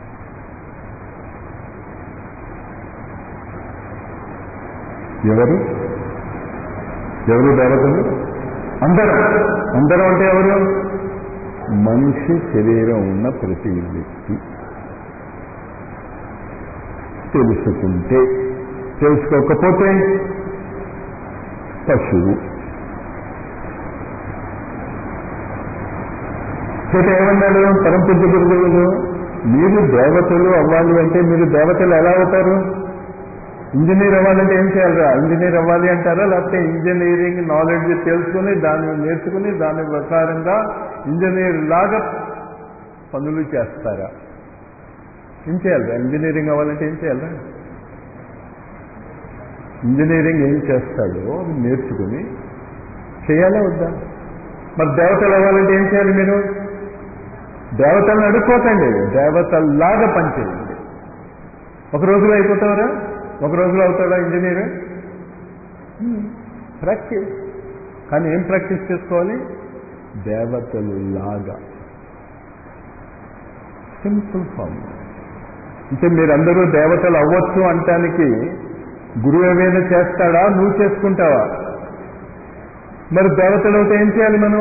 ఎవరు ఎవరు దేవతలు అందరం అందరం అంటే ఎవరు మనిషి శరీరం ఉన్న ప్రతి వ్యక్తి తెలుసుకుంటే తెలుసుకోకపోతే పశువు చేత ఏమన్నాడు పరంపూజ గురుదేవులు మీరు దేవతలు అవ్వాలి అంటే మీరు దేవతలు ఎలా అవుతారు ఇంజనీర్ అవ్వాలంటే ఏం చేయాలరా ఇంజనీర్ అవ్వాలి అంటారా లేకపోతే ఇంజనీరింగ్ నాలెడ్జ్ తెలుసుకుని దాన్ని నేర్చుకుని దాని ప్రకారంగా ఇంజనీర్ లాగా పనులు చేస్తారా ఏం చేయాలరా ఇంజనీరింగ్ అవ్వాలంటే ఏం చేయాలరా ఇంజనీరింగ్ ఏం చేస్తాడో అది నేర్చుకుని చేయాలా వద్దా మరి దేవతలు అవ్వాలంటే ఏం చేయాలి మీరు దేవతలను అడుక్కోకండి దేవతల్లాగా పనిచేయండి ఒక రోజులో అయిపోతావరా ఒక రోజులో అవుతాడా ఇంజనీర్ ప్రాక్టీస్ కానీ ఏం ప్రాక్టీస్ చేసుకోవాలి దేవతలు లాగా సింపుల్ ఫామ్ అంటే మీరందరూ దేవతలు అవ్వచ్చు అంటానికి గురువు ఏమైనా చేస్తాడా నువ్వు చేసుకుంటావా మరి దేవతలు అయితే ఏం చేయాలి మనం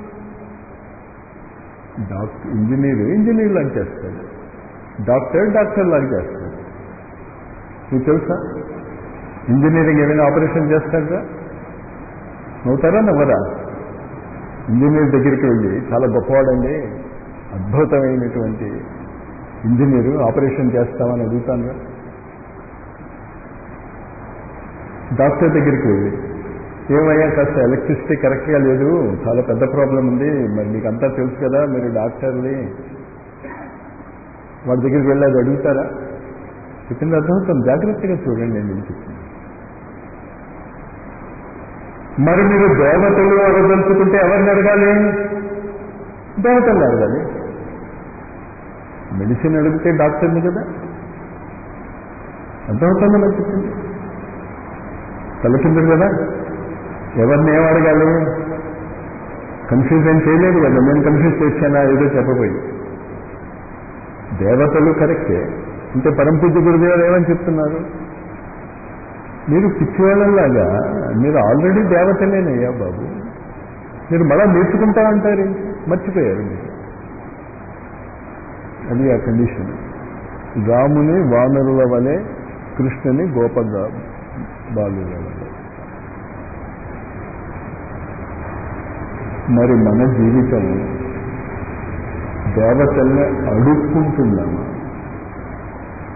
డాక్టర్ ఇంజనీర్ ఇంజనీర్ లాగా చేస్తాడు డాక్టర్ డాక్టర్ లాగా చేస్తాడు నీకు తెలుసా ఇంజనీరింగ్ ఏమైనా ఆపరేషన్ చేస్తాడా నవ్వుతారా నవ్వరా ఇంజనీర్ దగ్గరికి వెళ్ళి చాలా గొప్పవాడండి అద్భుతమైనటువంటి ఇంజనీరు ఆపరేషన్ చేస్తామని అడుగుతాను డాక్టర్ దగ్గరికి వెళ్ళి ఏమయ్యా కాస్త ఎలక్ట్రిసిటీ కరెక్ట్గా లేదు చాలా పెద్ద ప్రాబ్లం ఉంది మరి మీకు అంతా తెలుసు కదా మీరు డాక్టర్ని వాడి దగ్గరికి వెళ్ళి అది అడుగుతారా చెప్పింది అర్థమవుతాం జాగ్రత్తగా చూడండి నేను చెప్పింది మరి మీరు దేవతలు అడగదలుచుకుంటే ఎవరిని అడగాలి దేవతల్ని అడగాలి మెడిసిన్ అడిగితే డాక్టర్ని కదా అర్థమవుతుందా నాకు చెప్పింది తలకిందులు కదా ఎవరిని ఏం అడగాలి కన్ఫ్యూజ్ ఏం చేయలేదు కదా నేను కన్ఫ్యూజ్ చేశానా ఏదో చెప్పబోయి దేవతలు కరెక్టే అంటే పరంపూజ గురుదేవులు ఏమని చెప్తున్నారు మీరు పిచ్చివాళ్ళలాగా మీరు ఆల్రెడీ దేవతలేనయ్యా బాబు మీరు మళ్ళా నేర్చుకుంటా అంటారు మర్చిపోయారు మీరు అది ఆ కండిషన్ రాముని వానరుల వలె కృష్ణుని గోపగా బాలుల వలె మరి మన జీవితం దేవతల్ని అడుక్కుంటున్నామా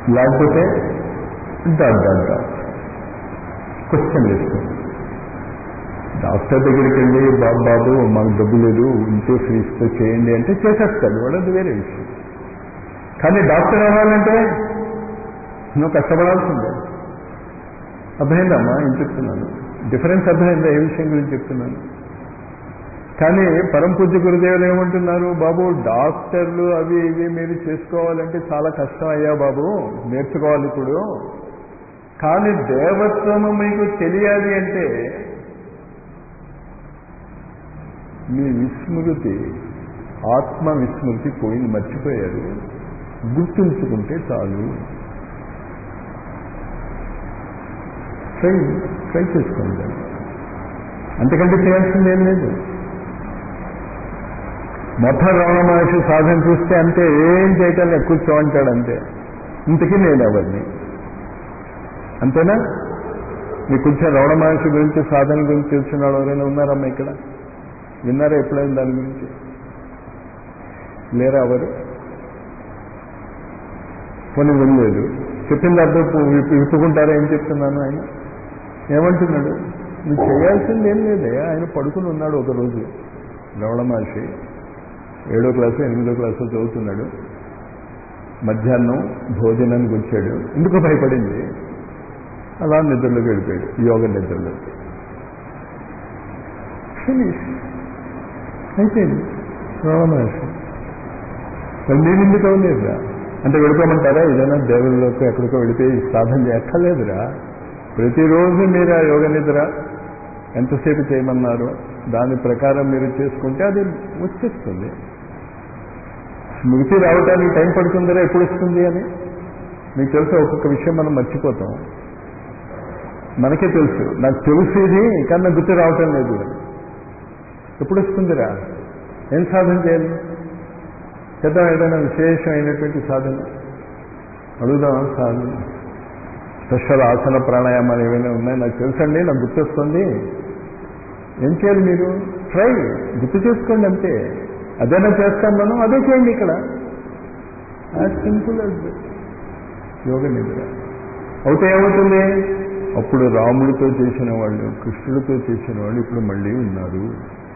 లేకపోతే dot dot dot question list doctor దగ్గరికి వెళ్ళి బాబు బాబు మాకు డబ్బు లేదు ఇంటే ఫీజుతో చేయండి అంటే చేసేస్తాడు వాడు అది వేరే విషయం కానీ డాక్టర్ అవ్వాలంటే నువ్వు కష్టపడాల్సిందే అర్థమైందమ్మా ఏం చెప్తున్నాను డిఫరెన్స్ అర్థమైందా ఏ విషయం గురించి చెప్తున్నాను కానీ పరమ పూజ్య గురుదేవులు ఏమంటున్నారు బాబు డాక్టర్లు అవి ఇవి మీరు చేసుకోవాలంటే చాలా కష్టం అయ్యా బాబు నేర్చుకోవాలి ఇప్పుడు కానీ దేవత్వము మీకు తెలియాలి అంటే మీ విస్మృతి ఆత్మ విస్మృతి పోయింది మర్చిపోయారు గుర్తుంచుకుంటే చాలు ట్రై ట్రై చేసుకోండి అంతకంటే చేయాల్సింది ఏం లేదు మొత్తం రమణ మహర్షి సాధన చూస్తే అంతే ఏం చేయటం లేదు కూర్చోమంటాడు అంతే ఇంతకీ నేను ఎవరిని అంతేనా మీకు కొంచెం రమణ మహర్షి గురించి సాధన గురించి తెలిసిన వాళ్ళు ఎవరైనా ఉన్నారమ్మా ఇక్కడ విన్నారా ఎప్పుడైనా దాని గురించి లేరా ఎవరు కొన్ని వినలేదు చెప్పింది అర్థం విప్పుకుంటారా ఏం చెప్తున్నాను ఆయన ఏమంటున్నాడు నువ్వు చేయాల్సింది ఏం లేదే ఆయన పడుకుని ఉన్నాడు ఒక రోజు రమణ మహర్షి ఏడో క్లాసు ఎనిమిదో క్లాసు చదువుతున్నాడు మధ్యాహ్నం భోజనానికి వచ్చాడు ఎందుకో భయపడింది అలా నిద్రలోకి వెళ్ళిపోయాడు యోగ నిద్రలోకి ఫినిష్ అయిపోయింది రమణ మహర్షి మరి నేను ఎందుకు అవ్వలేదురా అంటే వెళ్ళిపోమంటారా ఏదైనా దేవుళ్ళలోకి ఎక్కడికో వెళ్ళిపోయి సాధన చేయక్కర్లేదురా ప్రతిరోజు మీరు ఆ యోగ నిద్ర ఎంతసేపు చేయమన్నారు దాని ప్రకారం మీరు చేసుకుంటే అది వచ్చేస్తుంది స్మృతి రావడానికి టైం పడుతుందరా ఎప్పుడు వస్తుంది అని మీకు తెలుసు ఒక్కొక్క విషయం మనం మర్చిపోతాం మనకే తెలుసు నాకు తెలుసు ఇది కానీ నాకు గుర్తు రావటం లేదు ఎప్పుడు వస్తుందిరా ఏం సాధన చేయాలి చేద్దాం ఏదైనా విశేషమైనటువంటి సాధన అడుగుదాం సాధన స్పెషల్ ఆసన ప్రాణాయామాలు ఏమైనా ఉన్నాయి నాకు తెలుసండి నాకు గుర్తొస్తుంది ఏం చేయాలి మీరు ట్రై గుర్తు చేసుకోండి అంతే అదేనా చేస్తాం మనం అదే చేయండి ఇక్కడ యాజ్ సింపుల్ యాజ్ యోగ నిద్ర అవుతే ఏమవుతుంది అప్పుడు రాముడితో చేసిన వాళ్ళు కృష్ణుడితో చేసిన వాళ్ళు ఇప్పుడు మళ్ళీ ఉన్నారు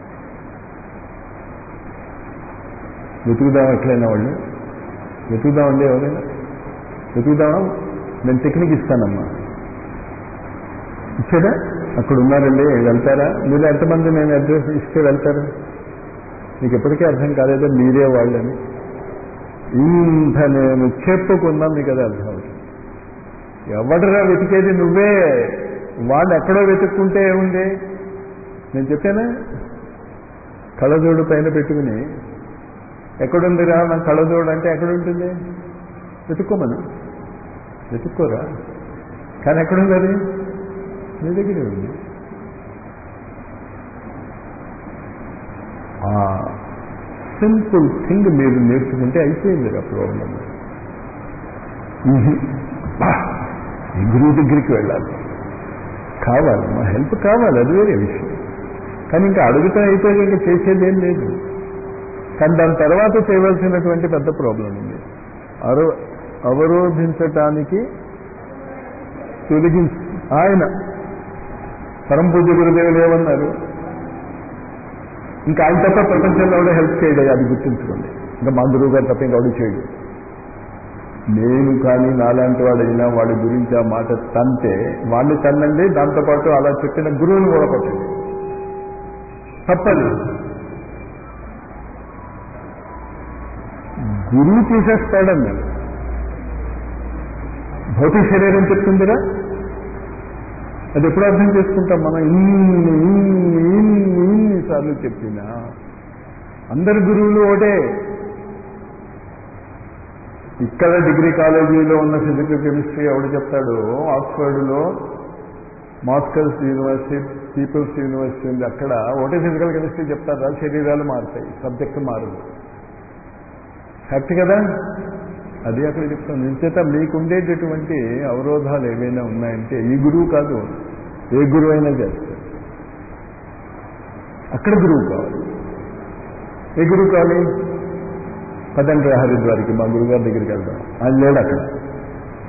వెతుకుదాం ఎట్లయినా వాళ్ళు వెతుకుదామండి ఎవరైనా వెతుకుదామా నేను టెక్నిక్ ఇస్తానమ్మా ఇచ్చాడా అక్కడ ఉన్నారండి వెళ్తారా మీరు ఎంతమంది నేను అడ్రస్ ఇస్తే వెళ్తారు మీకు ఎప్పటికీ అర్థం కాలేదో మీరే వాళ్ళని ఇంత నేను చెప్పుకున్నా మీకు అది అర్థం అవుతుంది ఎవడరా వెతికేది నువ్వే వాళ్ళు ఎక్కడో వెతుక్కుంటే ఏముంది నేను చెప్పానా కళ్ళజోడు పైన పెట్టుకుని ఎక్కడుందిరా నా కళ్ళజోడు అంటే ఎక్కడుంటుంది వెతుక్కోమను వెతుక్కోరా కానీ ఎక్కడుంది అది మీ దగ్గరే ఉంది ఆ సింపుల్ థింగ్ మీరు నేర్చుకుంటే అయిపోయింది ఆ ప్రాబ్లం ఈ గురువు దగ్గరికి వెళ్ళాలి కావాలి మా హెల్ప్ కావాలి అది వేరే విషయం కానీ ఇంకా అడుగుతా అయిపోయి ఇంకా చేసేది ఏం లేదు కానీ దాని తర్వాత చేయవలసినటువంటి పెద్ద ప్రాబ్లం ఉంది అరో అవరోధించటానికి తొలగించి ఆయన పరం పూజ్య గురుదేవులు ఏమన్నారు ఇంకా ఆయన తప్ప ప్రపంచంలో కూడా హెల్ప్ చేయడు అది గుర్తుంచుకోండి ఇంకా మా గురువు గారు తప్ప ఇంకా చేయడు నేను కానీ నాలాంటి వాడైనా వాడి గురించి ఆ మాట తంటే వాడిని తన్నండి దాంతోపాటు అలా చెప్పిన గురువుని కూడా కొట్టండి తప్పదు గురువు తీసేస్తాడని భౌతిక శరీరం చెప్తుందిరా అది ఎప్పుడు అర్థం చేసుకుంటాం మనం ఇన్ని ఇన్ని ఇన్ని ఇన్ని సార్లు చెప్పినా అందరి గురువులు ఒకటే ఇక్కడ డిగ్రీ కాలేజీలో ఉన్న ఫిజికల్ కెమిస్ట్రీ ఎవడు చెప్తాడు ఆక్స్ఫర్డ్లో మాస్కల్స్ యూనివర్సిటీ పీపుల్స్ యూనివర్సిటీ ఉంది అక్కడ ఒకటే ఫిజికల్ కెమిస్ట్రీ చెప్తారా శరీరాలు మారుతాయి సబ్జెక్ట్ మారదు ఫ్యాక్ట్ కదా అది అక్కడ చెప్తాను నిశ్చేత మీకుండేటటువంటి అవరోధాలు ఏవైనా ఉన్నాయంటే ఈ గురువు కాదు ఏ గురువు అయినా చేస్తారు అక్కడ గురువు కావాలి ఏ గురువు కావాలి పదండ్రి హరిద్వారికి మా గురుగారి దగ్గరికి వెళ్దాం ఆయన లేడు అక్కడ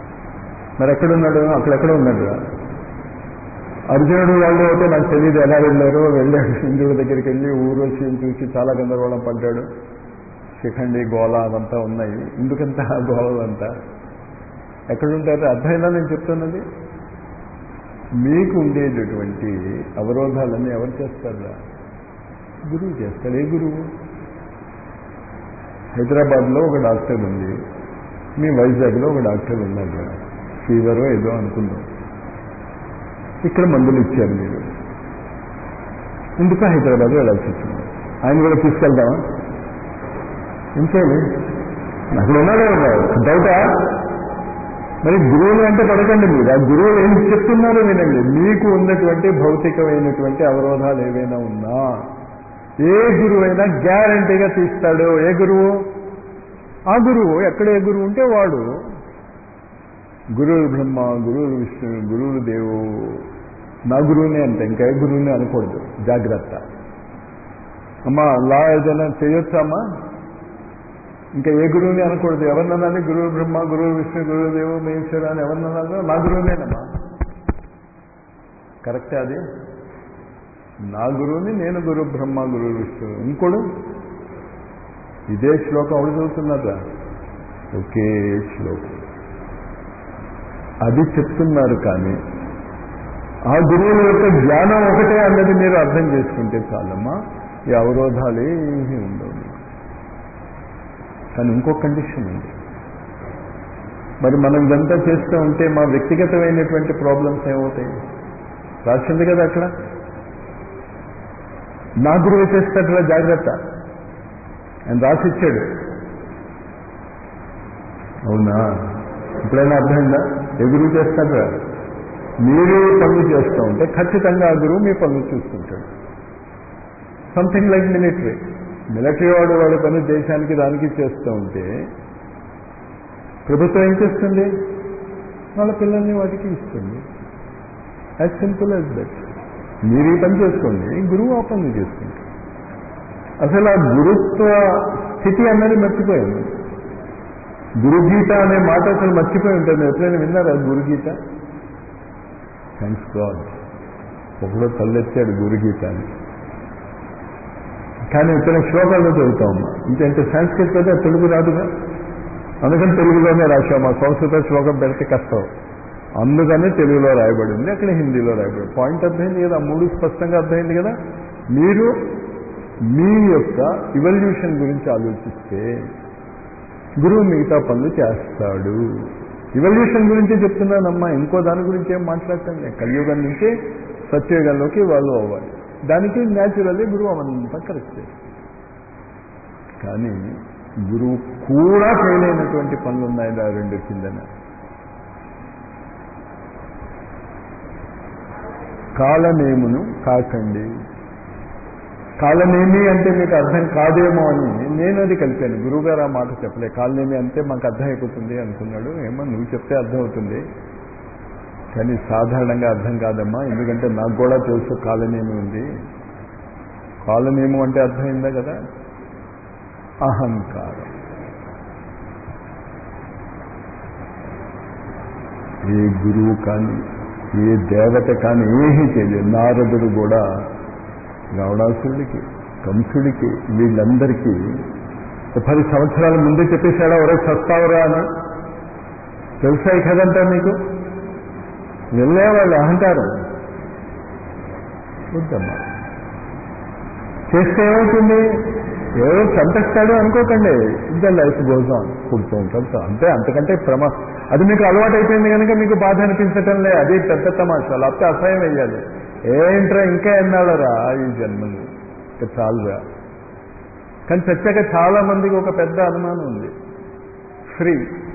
మరి ఎక్కడున్నాడు అక్కడ ఎక్కడ ఉన్నాడు అర్జునుడు వాళ్ళు అయితే నాకు తెలియదు ఎలా వెళ్ళారో వెళ్ళాడు ఇంద్రుడి దగ్గరికి వెళ్ళి ఊరోషిని చూసి చాలా గందరగోళం పడ్డాడు శిఖండి గోళ అదంతా ఉన్నాయి ఎందుకంత ఆ గోళలంతా ఎక్కడుంటారు అర్థమైందా నేను చెప్తున్నది మీకు ఉండేటటువంటి అవరోధాలన్నీ ఎవరు చేస్తారా గురువు చేస్తాడు ఏ గురువు హైదరాబాద్లో ఒక డాక్టర్ ఉంది మీ వైజాగ్లో ఒక డాక్టర్ ఉన్నారు ఫీవరో ఏదో అనుకుందాం ఇక్కడ మందులు ఇచ్చారు మీరు ఎందుకు హైదరాబాద్ వెళ్ళాల్సి వచ్చింది ఆయన కూడా తీసుకెళ్దామా ఇంకేమి అక్కడ ఉన్నాడే డౌటా మరి గురువులు అంటే పడకండి మీరు ఆ గురువులు ఏం చెప్తున్నారో వినండి మీకు ఉన్నటువంటి భౌతికమైనటువంటి అవరోధాలు ఏవైనా ఉన్నా ఏ గురువు అయినా గ్యారంటీగా తీస్తాడు ఏ గురువు ఆ గురువు ఎక్కడ ఏ గురువు ఉంటే వాడు గురువు బ్రహ్మ గురువు విష్ణు గురువు దేవు నా గురువునే అంతే ఇంకా ఏ గురువుని అనకూడదు జాగ్రత్త అమ్మా లా ఏదైనా చేయొచ్చా అమ్మా ఇంకా ఏ గురువుని అనకూడదు ఎవరినన్నాలి గురువు బ్రహ్మ గురువు విష్ణు గురువు దేవు మహేశ్వర అని ఎవరినన్నాలో నా గురువునేనమ్మా కరెక్టే అది నా గురువుని నేను గురు బ్రహ్మ గురువు విష్ణు ఇంకోడు ఇదే శ్లోకం ఎవరు చదువుతున్నారా ఒకే శ్లోకం అది చెప్తున్నారు కానీ ఆ గురువుల యొక్క జ్ఞానం ఒకటే అన్నది మీరు అర్థం చేసుకుంటే చాలమ్మా ఈ అవరోధాలు ఏమీ ఉండవు మీకు. కానీ ఇంకో కండిషన్ ఉంది మరి మనం ఇదంతా చేస్తూ ఉంటే మా వ్యక్తిగతమైనటువంటి ప్రాబ్లమ్స్ ఏమవుతాయి రాసింది కదా అక్కడ నా గురువు చేస్తాడు జాగ్రత్త ఆయన రాసిచ్చాడు అవునా ఇప్పుడైనా అర్థమైందా ఏ గురువు చేస్తాడు మీరు పనులు చేస్తూ ఉంటే ఖచ్చితంగా ఆ గురువు మీ పనులు చూసుకుంటాడు సంథింగ్ లైక్ మిలిటరీ మిలిటరీ వాడు వాడి పని దేశానికి దానికి చేస్తూ ఉంటే ప్రభుత్వం ఏం చేస్తుంది వాళ్ళ పిల్లల్ని వాటికి ఇస్తుంది యాజ్ సింపుల్ యాజ్ దట్ మీరు ఈ పని చేసుకోండి గురువు ఆ పని చేసుకుంటాడు అసలు ఆ గురుత్వ స్థితి అన్నది మర్చిపోయాను గురుగీత అనే మాట అసలు మర్చిపోయి ఉంటుంది ఎప్పుడైనా విన్నారా గురుగీత థ్యాంక్స్ గాడ్ ఒకడో తల్లెత్తాడు గురుగీత అని కానీ ఇక్కడ శ్లోకాల్లో చదువుతామమ్మా ఇంకంటే సంస్కృత్ అయితే తెలుగు రాదుగా అందుకని తెలుగులోనే రాశాం మా సంస్కృత శ్లోకం పెడితే కష్టం అందుకని తెలుగులో రాయబడింది అక్కడ హిందీలో రాయబడింది పాయింట్ అర్థమైంది కదా మూడు స్పష్టంగా అర్థమైంది కదా మీరు మీ యొక్క ఇవల్యూషన్ గురించి ఆలోచిస్తే గురువు మిగతా పనులు చేస్తాడు ఇవల్యూషన్ గురించి చెప్తున్నానమ్మా ఇంకో దాని గురించి ఏం మాట్లాడటం లేదు కలియుగం నుంచి సత్యయుగంలోకి వాళ్ళు అవ్వాలి దానికి న్యాచురల్లీ గురువు అవంతా కరెక్ట్ చేస్తారు కానీ గురువు కూడా ఫెయిల్ అయినటువంటి పనులు ఉన్నాయి ఆ రెండు కిందన కాలనేమును కాకండి కాలనేమి అంటే మీకు అర్థం కాదేమో అని నేను అది కలిపాను గురువుగారు ఆ మాట చెప్పలే కాలనేమి అంటే మాకు అర్థం అయిపోతుంది అనుకున్నాడు ఏమో నువ్వు చెప్తే అర్థం అవుతుంది కానీ సాధారణంగా అర్థం కాదమ్మా ఎందుకంటే నాకు కూడా తెలుసు కాలనేమి ఉంది కాలనేము అంటే అర్థమైందా కదా అహంకారం ఏ గురువు కానీ ఏ దేవత కానీ ఏమీ చేయలేదు నారదుడు కూడా రావణాసురుడికి కంసుడికి వీళ్ళందరికీ ఒక పది సంవత్సరాల ముందే చెప్పేశాడా ఒరే చస్తావరా అని తెలుసా ఈ కథంతా మీకు వెళ్ళేవాళ్ళు అహంకారం వద్దమ్మా చేస్తే ఏమవుతుంది ఎవరో చంపేస్తాడు అనుకోకండి ఇంకా లైఫ్ గోజ్ ఆన్ పుడుతూ ఉంటాం అంతే అంతకంటే ప్రమా అది మీకు అలవాటు అయిపోయింది కనుక మీకు బాధ అనిపించటం లే అది పెద్ద తమాషా లేకపోతే అసహ్యం వేయాలి ఏంట్రా ఇంకా ఎన్నాళ్ళరా ఈ జన్మలు ఇక చాలురా కానీ చచ్చాక చాలా మందికి ఒక పెద్ద అనుమానం ఉంది ఫ్రీ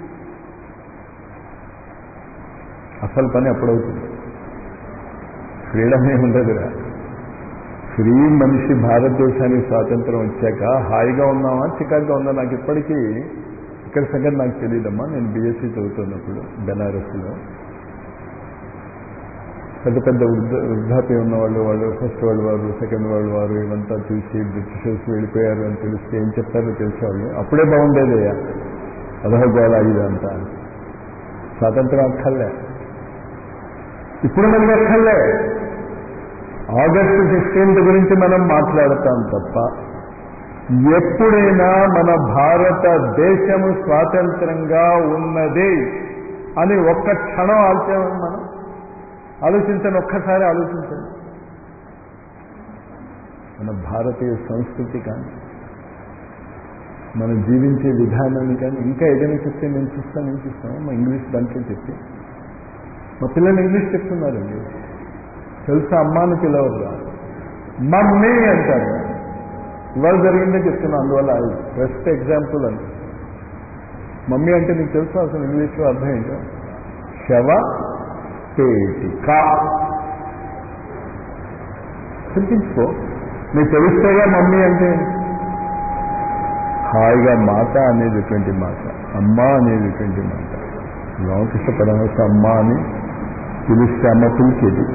అసలు పని ఎప్పుడవుతుంది ఫ్రీడమ్ ఏముండదురా ఫ్రీ మనిషి భారతదేశానికి స్వాతంత్రం వచ్చాక హాయిగా ఉన్నామా చికాగ్గా ఉందా నాకు ఇప్పటికీ ఇక్కడ సంగతి నాకు తెలియదమ్మా నేను బీఎస్సీ చదువుతున్నప్పుడు బెనారస్లో పెద్ద పెద్ద వృద్ధ వృద్ధాప్యం ఉన్నవాళ్ళు వాళ్ళు ఫస్ట్ వరల్డ్ వారు సెకండ్ వరల్డ్ వారు ఇవంతా చూసి బ్రిటిషర్స్ వెళ్ళిపోయారు అని తెలిస్తే ఏం చెప్తారో తెలిసేవాళ్ళు అప్పుడే బాగుండేదయ్యా అదహగోళ ఇదంతా స్వాతంత్రం అక్కర్లే ఇప్పుడు మనకి అక్కర్లే ఆగస్టు ఫిఫ్టీన్త్ గురించి మనం మాట్లాడతాం తప్ప ఎప్పుడైనా మన భారతదేశము స్వాతంత్రంగా ఉన్నది అని ఒక్క క్షణం ఆలోచన మనం ఆలోచించండి ఒక్కసారి ఆలోచించండి మన భారతీయ సంస్కృతి కానీ మనం జీవించే విధానాన్ని కానీ ఇంకా ఏదైనా చెప్తే నేను చూస్తాను నేను చూస్తాను మా ఇంగ్లీష్ దాంట్లో చెప్తే మా పిల్లలు ఇంగ్లీష్ చెప్తున్నారండి తెలుసా అమ్మాని పిలవరు మమ్మీ అంటారు ఇవాళ జరిగిందే చెప్తున్నా అందువల్ల బెస్ట్ ఎగ్జాంపుల్ అని మమ్మీ అంటే నీకు తెలుసు అసలు ఇంగ్లీష్లో అర్థం ఏంటో శవ పేటిక చింతించుకో నీకు తెలుస్తేగా మమ్మీ అంటే హాయిగా మాత అనేటటువంటి మాట అమ్మ అనేటటువంటి మాట రామకృష్ణ పరమహంస అమ్మ అని పిలిస్తే అమ్మ పిలిచేది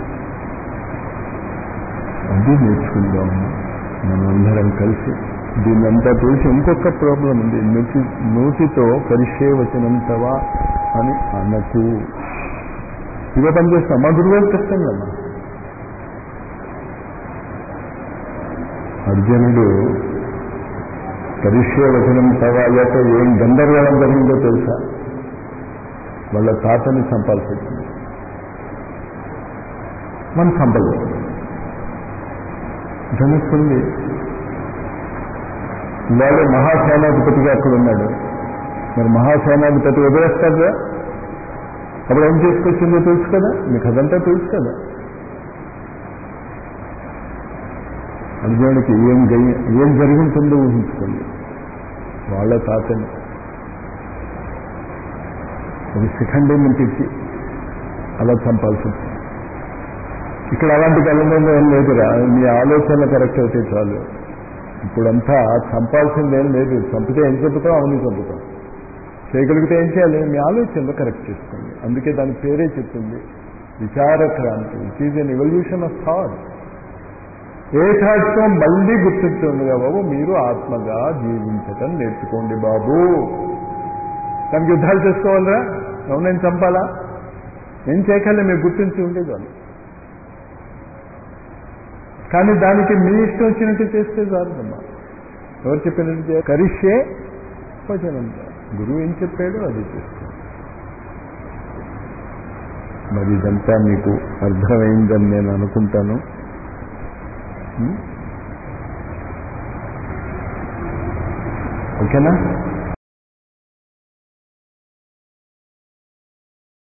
అది నేర్చుకుందాం మనందరం కలిసి దీన్నంతా తెలిసి ఇంకొక ప్రాబ్లం ఉంది నోటి నోటితో పరిచయ వచనంతవా అని అనకు ఇదో పని చేస్తాం మా గురువు చెప్తాం కదా అర్జునుడు పరిచయ వచనం తవాలక ఏం గందరగోళం జరిగిందో తెలుసా వాళ్ళ తాతని చంపాల్సి వచ్చింది మనం చంపలేదు ధనుస్తుంది ఇవాళ మహాసేనాధిపతిగా అక్కడ ఉన్నాడు మరి మహాసేనాధిపతి వదిలేస్తారా అప్పుడు ఏం చేసుకొచ్చిందో తెలుసు కదా మీకు అదంతా తెలుసు కదా అర్జునుడికి ఏం గయ్య ఏం జరుగుతుందో ఊహించుకోండి వాళ్ళ తాతని ఒక శిఖండి నుంచి అలా చంపాల్సి వచ్చింది ఇక్కడ అలాంటి కళ్ళలో ఏం లేదురా మీ ఆలోచన కరెక్ట్ అయితే చాలు ఇప్పుడంతా చంపాల్సింది ఏం లేదు చంపితే ఏం చంపుతాం అవును చంపుతాం చేయగలిగితే ఏం చేయాలి మీ ఆలోచనలో కరెక్ట్ చేసుకోండి అందుకే దాని పేరే చెప్తుంది Vichara Kranti it is an evolution of thought a థాట్స్తో మళ్ళీ గుర్తుంటుందిగా బాబు మీరు ఆత్మగా జీవించటం నేర్చుకోండి బాబు దానికి యుద్ధాలు చేసుకోవాలరా ఎవరైనా చంపాలా ఏం చేయగలే మీరు గుర్తించి ఉండేవాళ్ళు కానీ దానికి మీ ఇష్టం వచ్చినట్టు చేస్తే చాలమ్మా ఎవరు చెప్పినట్టు కరిష్యే వచనంత గురువు ఏం చెప్పాడో అది చేస్తాం మరి ఇదంతా మీకు అర్థమైందని నేను అనుకుంటాను ఓకేనా